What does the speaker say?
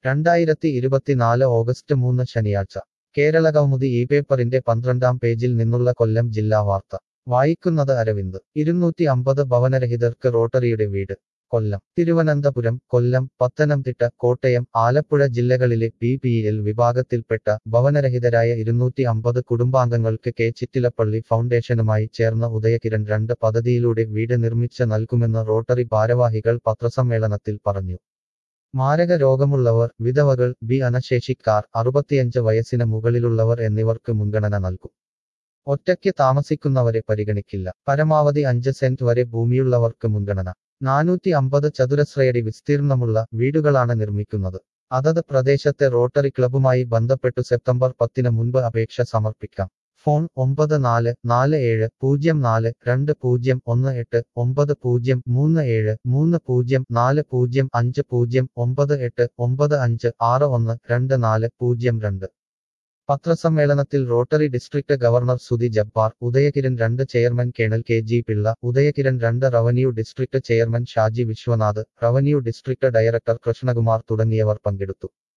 രണ്ടായിരത്തി ഇരുപത്തിനാല് ഓഗസ്റ്റ് മൂന്ന് ശനിയാഴ്ച കേരള കൗമുദി ഈ പേപ്പറിന്റെ പന്ത്രണ്ടാം പേജിൽ നിന്നുള്ള കൊല്ലം ജില്ലാ വാർത്ത വായിക്കുന്നത് അരവിന്ദ് ഇരുന്നൂറ്റി അമ്പത് ഭവനരഹിതർക്ക് റോട്ടറിയുടെ വീട് കൊല്ലം തിരുവനന്തപുരം കൊല്ലം പത്തനംതിട്ട കോട്ടയം ആലപ്പുഴ ജില്ലകളിലെ പി പി എൽ വിഭാഗത്തിൽപ്പെട്ട ഭവനരഹിതരായ ഇരുന്നൂറ്റി അമ്പത് കുടുംബാംഗങ്ങൾക്ക് കെ ചിറ്റിലപ്പള്ളി ഫൗണ്ടേഷനുമായി ചേർന്ന ഉദയകിരൺ രണ്ട് പദ്ധതിയിലൂടെ വീട് നിർമ്മിച്ച് നൽകുമെന്ന് റോട്ടറി ഭാരവാഹികൾ പത്രസമ്മേളനത്തിൽ പറഞ്ഞു മാരക രോഗമുള്ളവർ വിധവകൾ ബി അനശേഷിക്കാർ അറുപത്തിയഞ്ച് വയസ്സിന് മുകളിലുള്ളവർ എന്നിവർക്ക് മുൻഗണന നൽകും ഒറ്റയ്ക്ക് താമസിക്കുന്നവരെ പരിഗണിക്കില്ല പരമാവധി അഞ്ച് സെന്റ് വരെ ഭൂമിയുള്ളവർക്ക് മുൻഗണന നാനൂറ്റി അമ്പത് ചതുരശ്രയടി വിസ്തീർണമുള്ള വീടുകളാണ് നിർമ്മിക്കുന്നത് അതത് പ്രദേശത്തെ റോട്ടറി ക്ലബുമായി ബന്ധപ്പെട്ടു സെപ്റ്റംബർ പത്തിന് മുൻപ് അപേക്ഷ സമർപ്പിക്കാം ഫോൺ ഒമ്പത് നാല് നാല് ഏഴ് പൂജ്യം നാല് രണ്ട് പൂജ്യം ഒന്ന് എട്ട് ഒമ്പത് പൂജ്യം മൂന്ന് ഏഴ് മൂന്ന് പൂജ്യം നാല് പൂജ്യം അഞ്ച് പൂജ്യം ഒമ്പത് എട്ട് ഒമ്പത് അഞ്ച് ആറ് ഒന്ന് രണ്ട് നാല് പൂജ്യം രണ്ട് പത്രസമ്മേളനത്തിൽ Rotary district governor Sudhi Jabbar Udayakiran രണ്ട് chairman colonel K G Pillai Udayakiran രണ്ട് revenue district chairman Shaji Viswanath revenue district director Krishnakumar തുടങ്ങിയവർ പങ്കെടുത്തു